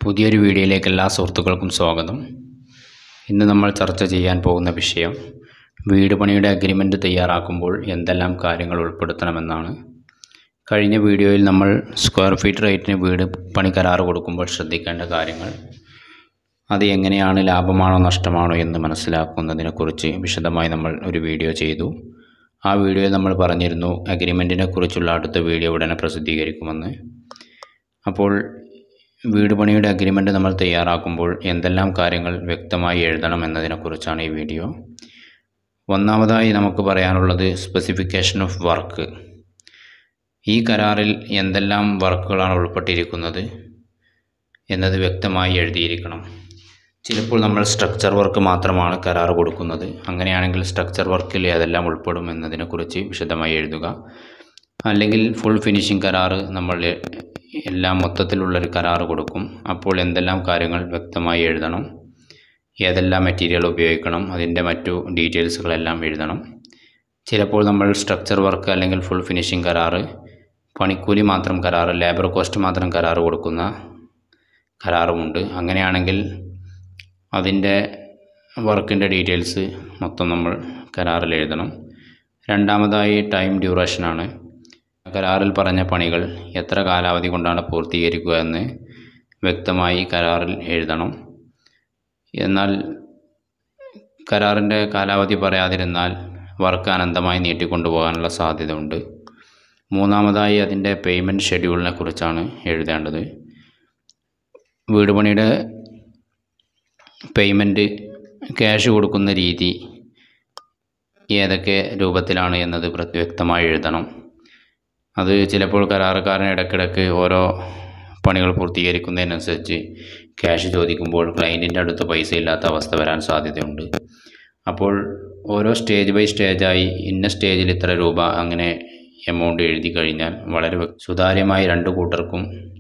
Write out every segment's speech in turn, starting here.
പുതിയൊരു വീഡിയോയിലേക്ക് എല്ലാ സുഹൃത്തുക്കൾക്കും സ്വാഗതം ഇന്ന് നമ്മൾ ചർച്ച ചെയ്യാൻ പോകുന്ന വിഷയം വീട് പണിയുടെ അഗ്രിമെൻ്റ് തയ്യാറാക്കുമ്പോൾ എന്തെല്ലാം കാര്യങ്ങൾ ഉൾപ്പെടുത്തണമെന്നാണ് കഴിഞ്ഞ വീഡിയോയിൽ നമ്മൾ സ്ക്വയർ ഫീറ്റ് റേറ്റിന് വീട് പണി കരാറ് കൊടുക്കുമ്പോൾ ശ്രദ്ധിക്കേണ്ട കാര്യങ്ങൾ അത് എങ്ങനെയാണ് ലാഭമാണോ നഷ്ടമാണോ എന്ന് മനസ്സിലാക്കുന്നതിനെക്കുറിച്ച് വിശദമായി നമ്മൾ ഒരു വീഡിയോ ചെയ്തു ആ വീഡിയോയിൽ നമ്മൾ പറഞ്ഞിരുന്നു അഗ്രിമെൻറ്റിനെ കുറിച്ചുള്ള അടുത്ത വീഡിയോ ഉടനെ പ്രസിദ്ധീകരിക്കുമെന്ന് അപ്പോൾ വീട് പണിയുടെ അഗ്രിമെൻ്റ് നമ്മൾ തയ്യാറാക്കുമ്പോൾ എന്തെല്ലാം കാര്യങ്ങൾ വ്യക്തമായി എഴുതണം എന്നതിനെക്കുറിച്ചാണ് ഈ വീഡിയോ ഒന്നാമതായി നമുക്ക് പറയാനുള്ളത് സ്പെസിഫിക്കേഷൻ ഓഫ് വർക്ക് ഈ കരാറിൽ എന്തെല്ലാം വർക്കുകളാണ് ഉൾപ്പെട്ടിരിക്കുന്നത് എന്നത് വ്യക്തമായി എഴുതിയിരിക്കണം ചിലപ്പോൾ നമ്മൾ സ്ട്രക്ചർ വർക്ക് മാത്രമാണ് കരാർ കൊടുക്കുന്നത് അങ്ങനെയാണെങ്കിൽ സ്ട്രക്ചർ വർക്കിൽ ഏതെല്ലാം ഉൾപ്പെടും എന്നതിനെക്കുറിച്ച് വിശദമായി എഴുതുക അല്ലെങ്കിൽ ഫുൾ ഫിനിഷിംഗ് കരാറ് നമ്മൾ എല്ലാം മൊത്തത്തിലുള്ളൊരു കരാറ് കൊടുക്കും അപ്പോൾ എന്തെല്ലാം കാര്യങ്ങൾ വ്യക്തമായി എഴുതണം ഏതെല്ലാം മെറ്റീരിയൽ ഉപയോഗിക്കണം അതിൻ്റെ മറ്റു ഡീറ്റെയിൽസുകളെല്ലാം എഴുതണം ചിലപ്പോൾ നമ്മൾ സ്ട്രക്ചർ വർക്ക് അല്ലെങ്കിൽ ഫുൾ ഫിനിഷിംഗ് കരാറ് പണിക്കൂലി മാത്രം കരാറ് ലേബർ കോസ്റ്റ് മാത്രം കരാറ് കൊടുക്കുന്ന കരാറുമുണ്ട് അങ്ങനെയാണെങ്കിൽ അതിൻ്റെ വർക്കിൻ്റെ ഡീറ്റെയിൽസ് മൊത്തം നമ്മൾ കരാറിൽ എഴുതണം രണ്ടാമതായി ടൈം ഡ്യൂറേഷനാണ് കരാറിൽ പറഞ്ഞ പണികൾ എത്ര കാലാവധി കൊണ്ടാണ് പൂർത്തീകരിക്കുക എന്ന് വ്യക്തമായി കരാറിൽ എഴുതണം എന്നാൽ കരാറിൻ്റെ കാലാവധി പറയാതിരുന്നാൽ വർക്ക് അനന്തമായി നീട്ടിക്കൊണ്ടുപോകാനുള്ള സാധ്യത ഉണ്ട് മൂന്നാമതായി അതിൻ്റെ പേയ്മെൻറ്റ് ഷെഡ്യൂളിനെ കുറിച്ചാണ് എഴുതേണ്ടത് വീട് പണിയുടെ പേയ്മെൻറ്റ് ക്യാഷ് കൊടുക്കുന്ന രീതി ഏതൊക്കെ രൂപത്തിലാണ് എന്നത് വ്യക്തമായി എഴുതണം അത് ചിലപ്പോൾ കരാറുകാരൻ ഇടയ്ക്കിടയ്ക്ക് ഓരോ പണികൾ പൂർത്തീകരിക്കുന്നതിനനുസരിച്ച് ക്യാഷ് ചോദിക്കുമ്പോൾ ക്ലയൻറ്റിൻ്റെ അടുത്ത് പൈസ ഇല്ലാത്ത അവസ്ഥ വരാൻ സാധ്യതയുണ്ട് അപ്പോൾ ഓരോ സ്റ്റേജ് ബൈ സ്റ്റേജായി ഇന്ന സ്റ്റേജിൽ ഇത്ര രൂപ അങ്ങനെ എമൗണ്ട് എഴുതി കഴിഞ്ഞാൽ വളരെ സുതാര്യമായി രണ്ട് കൂട്ടർക്കും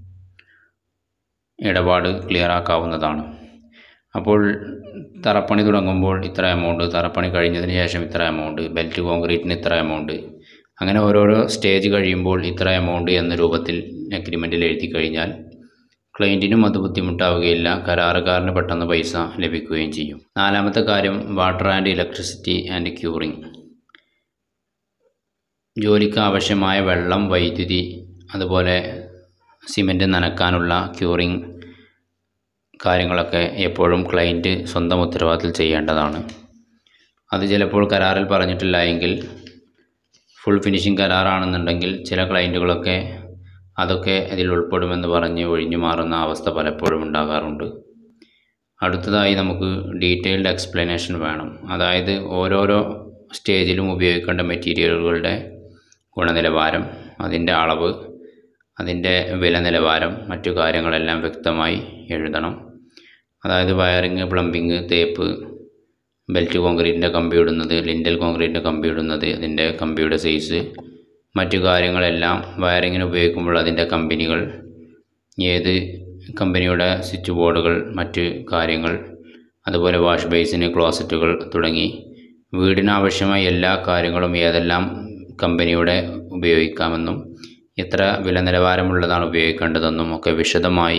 ഇടപാട് ക്ലിയർ ആക്കാവുന്നതാണ് അപ്പോൾ തറപ്പണി തുടങ്ങുമ്പോൾ ഇത്ര എമൗണ്ട് തറപ്പണി കഴിഞ്ഞതിന് ശേഷം ഇത്ര എമൗണ്ട് ബെൽറ്റ് കോൺക്രീറ്റിന് ഇത്ര എമൗണ്ട് അങ്ങനെ ഓരോരോ സ്റ്റേജ് കഴിയുമ്പോൾ ഇത്ര എമൗണ്ട് എന്ന രൂപത്തിൽ അഗ്രിമെൻറ്റിൽ എഴുതി കഴിഞ്ഞാൽ ക്ലയൻറ്റിനും അത് ബുദ്ധിമുട്ടാവുകയില്ല കരാറുകാരന് പെട്ടെന്ന് പൈസ ലഭിക്കുകയും ചെയ്യും നാലാമത്തെ കാര്യം water and electricity and curing ജോലിക്ക് ആവശ്യമായ വെള്ളം വൈദ്യുതി അതുപോലെ സിമൻറ്റ് നനക്കാനുള്ള ക്യൂറിംഗ് കാര്യങ്ങളൊക്കെ എപ്പോഴും ക്ലയൻറ്റ് സ്വന്തം ഉത്തരവാദിത്തത്തിൽ ചെയ്യേണ്ടതാണ് അത് ചിലപ്പോൾ കരാറിൽ പറഞ്ഞിട്ടില്ല എങ്കിൽ ഫുൾ ഫിനിഷിംഗ് കരാറാണെന്നുണ്ടെങ്കിൽ ചില ക്ലയൻറ്റുകളൊക്കെ അതൊക്കെ ഇതിൽ ഉൾപ്പെടുമെന്ന് പറഞ്ഞ് ഒഴിഞ്ഞു മാറുന്ന അവസ്ഥ പലപ്പോഴും ഉണ്ടാകാറുണ്ട് അടുത്തതായി നമുക്ക് ഡീറ്റെയിൽഡ് എക്സ്പ്ലനേഷൻ വേണം അതായത് ഓരോരോ സ്റ്റേജിലും ഉപയോഗിക്കേണ്ട മെറ്റീരിയലുകളുടെ ഗുണനിലവാരം അതിൻ്റെ അളവ് അതിൻ്റെ വില നിലവാരം മറ്റു കാര്യങ്ങളെല്ലാം വ്യക്തമായി എഴുതണം അതായത് വയറിങ് പ്ലംബിങ് തേപ്പ് ബെൽറ്റ് കോൺക്രീറ്റിൻ്റെ കമ്പി ഇടുന്നത് ലിൻഡൽ കോൺക്രീറ്റിൻ്റെ കമ്പി ഇടുന്നത് അതിൻ്റെ കമ്പിയുടെ സൈസ് മറ്റു കാര്യങ്ങളെല്ലാം വയറിങ്ങിന് ഉപയോഗിക്കുമ്പോൾ അതിൻ്റെ കമ്പനികൾ ഏത് കമ്പനിയുടെ സ്വിച്ച് ബോർഡുകൾ മറ്റ് കാര്യങ്ങൾ അതുപോലെ വാഷ് ബേസിന് ക്ലോസറ്റുകൾ തുടങ്ങി വീടിനാവശ്യമായ എല്ലാ കാര്യങ്ങളും ഏതെല്ലാം കമ്പനിയുടെ ഉപയോഗിക്കാമെന്നും എത്ര വില നിലവാരമുള്ളതാണ് ഉപയോഗിക്കേണ്ടതെന്നും ഒക്കെ വിശദമായി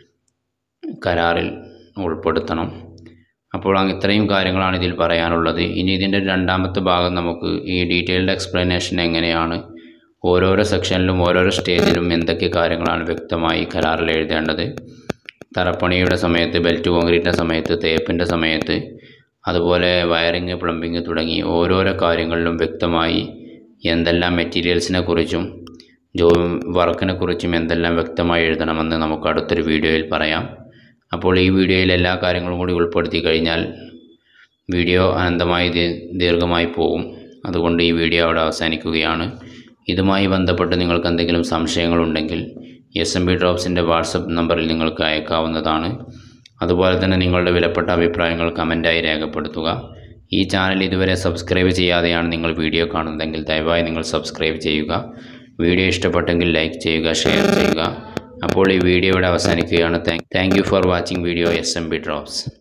കരാറിൽ ഉൾപ്പെടുത്തണം അപ്പോൾ ഇത്രയും കാര്യങ്ങളാണ് ഇതിൽ പറയാനുള്ളത് ഇനി ഇതിൻ്റെ രണ്ടാമത്തെ ഭാഗം നമുക്ക് ഈ ഡീറ്റെയിൽഡ് എക്സ്പ്ലനേഷൻ എങ്ങനെയാണ് ഓരോരോ സെക്ഷനിലും ഓരോരോ സ്റ്റേജിലും എന്തൊക്കെ കാര്യങ്ങളാണ് വ്യക്തമായി കരാറിൽ എഴുതേണ്ടത് തറപ്പണിയുടെ സമയത്ത് ബെൽറ്റ് കോൺക്രീറ്റിൻ്റെ സമയത്ത് തേപ്പിൻ്റെ സമയത്ത് അതുപോലെ വയറിങ് പ്ലംബിങ് തുടങ്ങി ഓരോരോ കാര്യങ്ങളിലും വ്യക്തമായി എന്തെല്ലാം മെറ്റീരിയൽസിനെ കുറിച്ചും ജോ വർക്കിനെ കുറിച്ചും എന്തെല്ലാം വ്യക്തമായി എഴുതണമെന്ന് നമുക്ക് അടുത്തൊരു വീഡിയോയിൽ പറയാം അപ്പോൾ ഈ വീഡിയോയിൽ എല്ലാ കാര്യങ്ങളും കൂടി ഉൾപ്പെടുത്തി കഴിഞ്ഞാൽ വീഡിയോ അനന്തമായി ദീർഘമായി പോകും അതുകൊണ്ട് ഈ വീഡിയോ അവിടെ അവസാനിക്കുകയാണ് ഇതുമായി ബന്ധപ്പെട്ട് നിങ്ങൾക്ക് എന്തെങ്കിലും സംശയങ്ങളുണ്ടെങ്കിൽ എസ് എം ബി ഡ്രോപ്സിൻ്റെ വാട്സപ്പ് നമ്പറിൽ നിങ്ങൾക്ക് അയക്കാവുന്നതാണ് അതുപോലെ തന്നെ നിങ്ങളുടെ വിലപ്പെട്ട അഭിപ്രായങ്ങൾ കമൻറ്റായി രേഖപ്പെടുത്തുക ഈ ചാനൽ ഇതുവരെ സബ്സ്ക്രൈബ് ചെയ്യാതെയാണ് നിങ്ങൾ വീഡിയോ കാണുന്നതെങ്കിൽ ദയവായി നിങ്ങൾ സബ്സ്ക്രൈബ് ചെയ്യുക വീഡിയോ ഇഷ്ടപ്പെട്ടെങ്കിൽ ലൈക്ക് ചെയ്യുക ഷെയർ ചെയ്യുക അപ്പോൾ ഈ വീഡിയോ ഇവിടെ അവസാനിക്കുകയാണ് thank you for watching video S M B drops